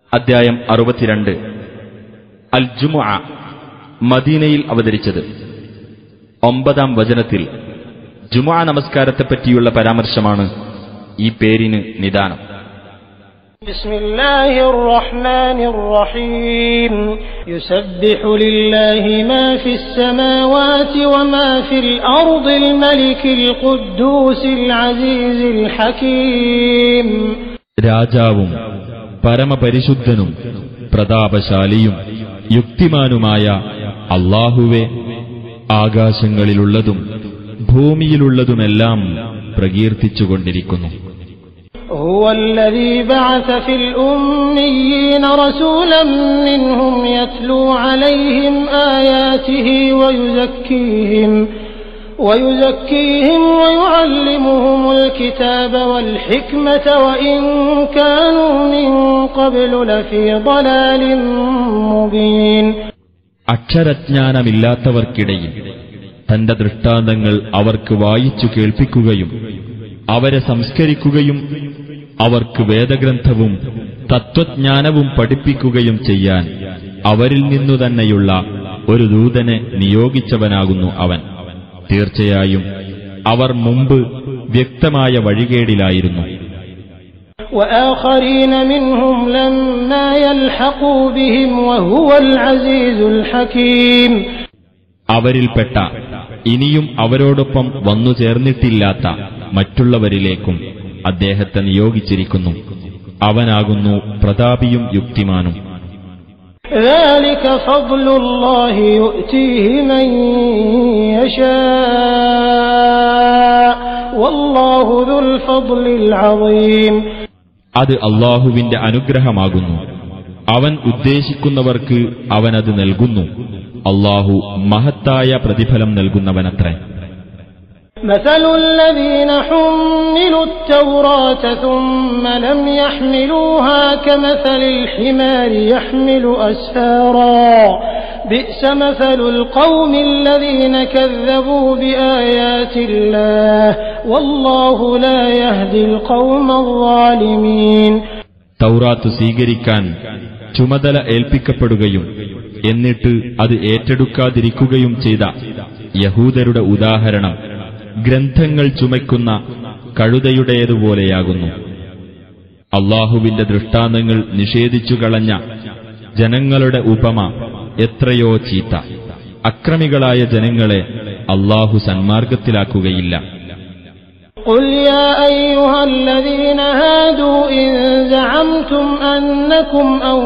അദ്ധ്യായം അറുപത്തിരണ്ട് അൽ ജുമുഅ മദീനയിൽ അവതരിച്ചത് ഒമ്പതാം വചനത്തിൽ ജുമുഅ നമസ്കാരത്തെപ്പറ്റിയുള്ള പരാമർശമാണ് ഈ പേരിന് നിദാനം بسم الله الرحمن الرحيم يسبح لله ما في السماوات وما في الأرض الملك القدوس العزيز الحكيم രാജാവും പരമപരിശുദ്ധനും പ്രതാപശാലിയും യുക്തിമാനുമായ അള്ളാഹുവെ ആകാശങ്ങളിലുള്ളതും ഭൂമിയിലുള്ളതുമെല്ലാം പ്രകീർത്തിച്ചുകൊണ്ടിരിക്കുന്നു هو الذي بعث في الأميين رسولا منهم يتلو عليهم آياته ويزكيهم ويزكيهم ويعلمهم الكتاب والحكمة وإن كانوا من قبل لفي ضلال مبين അക്ഷരജ്ഞാനമില്ലാത്തവർക്കിടയിൽ തന്റെ ദൃഷ്ടാന്തങ്ങൾ അവർക്ക് വായിച്ചു കേൾപ്പിക്കുകയും അവരെ സംസ്കരിക്കുകയും അവർക്ക് വേദഗ്രന്ഥവും തത്വജ്ഞാനവും പഠിപ്പിക്കുകയും ചെയ്യാൻ അവരിൽ നിന്നു തന്നെയുള്ള ഒരു ദൂതനെ നിയോഗിച്ചവനാകുന്നു അവൻ തീർച്ചയായും അവർ മുമ്പ് വ്യക്തമായ വഴികേടിലായിരുന്നു وآخرين منهم لما يلحقوا بهم وهو العزيز الحكيم അവരിൽപ്പെട്ട ഇനിയും അവരോടൊപ്പം വന്നു ചേർന്നിട്ടില്ലാത്ത മറ്റുള്ളവരിലേക്കും അദ്ദേഹത്തെ നിയോഗിച്ചിരിക്കുന്നു അവനാകുന്നു പ്രതാപിയും യുക്തിമാനും ذلك فضل الله يؤتيه من يشاء والله ذو الفضل العظيم അത് അള്ളാഹുവിന്റെ അനുഗ്രഹമാകുന്നു അവൻ ഉദ്ദേശിക്കുന്നവർക്ക് അവനത് നൽകുന്നു അള്ളാഹു മഹത്തായ പ്രതിഫലം നൽകുന്നവനത്രേ مثل الذين حملوا التوراة ثم لم يحملوها كمثل الحمار يحمل أسفارا بئس مثل القوم الذين كذبوا بآيات الله والله لا يهدي القوم الظالمين തൗറാത്ത് സ്വീകരിക്കാൻ ചുമതല ഏൽപ്പിക്കപ്പെടുകയും എന്നിട്ട് അത് ഏറ്റെടുക്കാതിരിക്കുകയും ചെയ്ത യഹൂദരുടെ ഉദാഹരണം ഗ്രന്ഥങ്ങൾ ചുമയ്ക്കുന്ന കഴുതയുടേതുപോലെയാകുന്നു അള്ളാഹുവിന്റെ ദൃഷ്ടാന്തങ്ങൾ നിഷേധിച്ചു കളഞ്ഞ ജനങ്ങളുടെ ഉപമ എത്രയോ ചീത്ത അക്രമികളായ ജനങ്ങളെ അള്ളാഹു സന്മാർഗത്തിലാക്കുകയില്ല قل يا أيها الذين هادوا إن زعمتم أنكم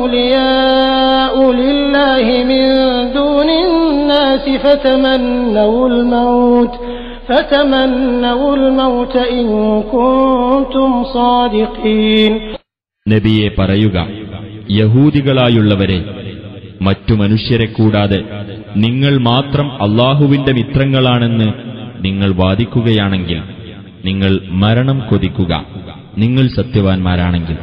أولياء لله من دون الناس فتمنوا الموت فتمنوا الموت إن كنتم صادقين നബിയെ പറയുക യഹൂദികളായുള്ളവരെ മറ്റു മനുഷ്യരെ കൂടാതെ നിങ്ങൾ മാത്രം അള്ളാഹുവിന്റെ മിത്രങ്ങളാണെന്ന് നിങ്ങൾ വാദിക്കുകയാണെങ്കിൽ നിങ്ങൾ മരണം കൊതിക്കുക നിങ്ങൾ സത്യവാൻമാരാണെങ്കിൽ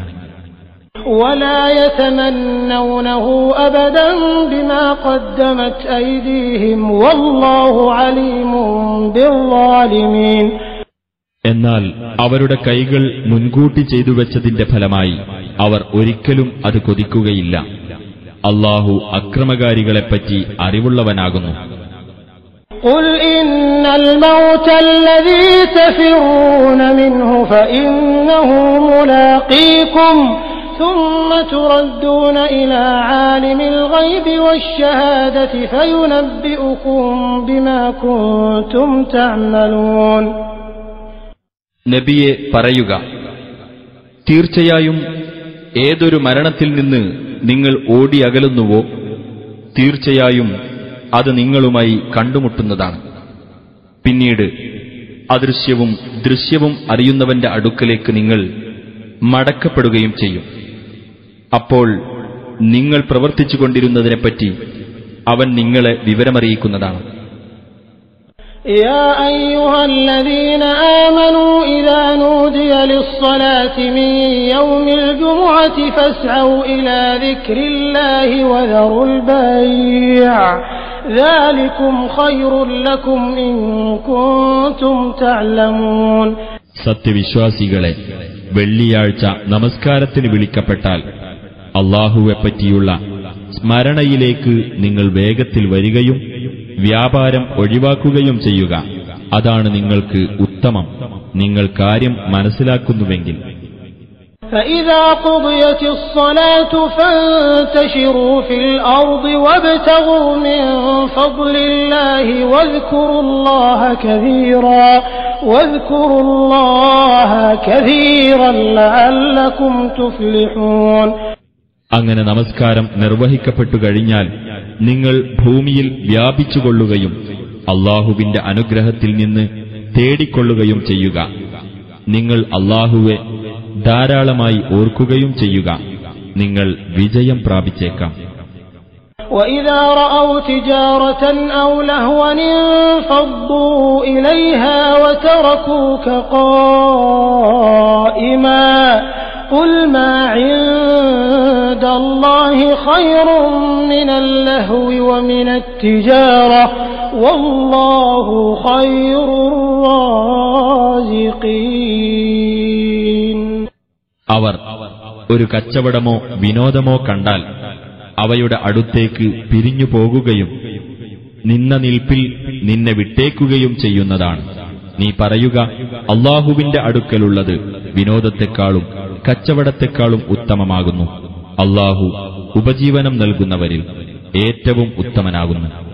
ولا يتمنونه أبدا بما قدمت أيديهم والله عليم بالظالمين എന്നാൽ അവരുടെ കൈകൾ മുൻകൂട്ടി ചെയ്തു വെച്ചതിന്റെ ഫലമായി അവർ ഒരിക്കലും അത് കൊതിക്കുകയില്ല അള്ളാഹു അക്രമകാരികളെപ്പറ്റി അറിവുള്ളവനാകുന്നു قل إن الموت الذي تفرون منه فإنه ملاقيكم ثم تردون إلى عالم الغيب والشهادة فينبئكم بما كنتم تعملون നബിയെ പറയുക തീർച്ചയായും ഏതൊരു മരണത്തിൽ നിന്ന് നിങ്ങൾ ഓടിയകലുന്നുവോ തീർച്ചയായും അത് നിങ്ങളുമായി കണ്ടുമുട്ടുന്നതാണ് പിന്നീട് അദൃശ്യവും ദൃശ്യവും അറിയുന്നവന്റെ അടുക്കലേക്ക് നിങ്ങൾ മടക്കപ്പെടുകയും ചെയ്യും അപ്പോൾ നിങ്ങൾ പ്രവർത്തിച്ചുകൊണ്ടിരുന്നതിനെപ്പറ്റി അവൻ നിങ്ങളെ വിവരമറിയിക്കുന്നതാണ് يا أيها الذين آمنوا إذا نودي للصلاة من يوم الجمعة فاسعوا إلى ذكر الله وذروا البيع ذلكم خير لكم إن كنتم تعلمون സത്യവിശ്വാസികളെ വെള്ളിയാഴ്ച നമസ്കാരത്തിന് വിളിക്കപ്പെട്ടാൽ അള്ളാഹുവെപ്പറ്റിയുള്ള സ്മരണയിലേക്ക് നിങ്ങൾ വേഗത്തിൽ വരികയും വ്യാപാരം ഒഴിവാക്കുകയും ചെയ്യുക അതാണ് നിങ്ങൾക്ക് ഉത്തമം നിങ്ങൾ കാര്യം മനസ്സിലാക്കുന്നുവെങ്കിൽ فإذا قضيت الصلاة فانتشروا في الأرض وابتغوا من فضل الله واذكروا الله كثيرا واذكروا الله كثيرا لعلكم تفلحون അങ്ങനെ നമസ്കാരം നിർവഹിക്കപ്പെട്ടു കഴിഞ്ഞാൽ നിങ്ങൾ ഭൂമിയിൽ വ്യാപിച്ചുകൊള്ളുകയും അള്ളാഹുവിന്റെ അനുഗ്രഹത്തിൽ നിന്ന് തേടിക്കൊള്ളുകയും ചെയ്യുക നിങ്ങൾ അള്ളാഹുവെ ധാരാളമായി ഓർക്കുകയും ചെയ്യുക നിങ്ങൾ വിജയം പ്രാപിച്ചേക്കാം وإذا رأوا تجارة أو لهوا انفضوا إليها وتركوك قائما قل ما عند الله خير من اللهو ومن التجارة والله خير الرازقين അവർ ഒരു കച്ചവടമോ വിനോദമോ കണ്ടാൽ അവയുടെ അടുത്തേക്ക് പിരിഞ്ഞു പോകുകയും നിന്ന നിൽപ്പിൽ നിന്നെ വിട്ടേക്കുകയും ചെയ്യുന്നതാണ് നീ പറയുക അള്ളാഹുവിന്റെ അടുക്കലുള്ളത് വിനോദത്തെക്കാളും കച്ചവടത്തെക്കാളും ഉത്തമമാകുന്നു അള്ളാഹു ഉപജീവനം നൽകുന്നവരിൽ ഏറ്റവും ഉത്തമനാകുന്നു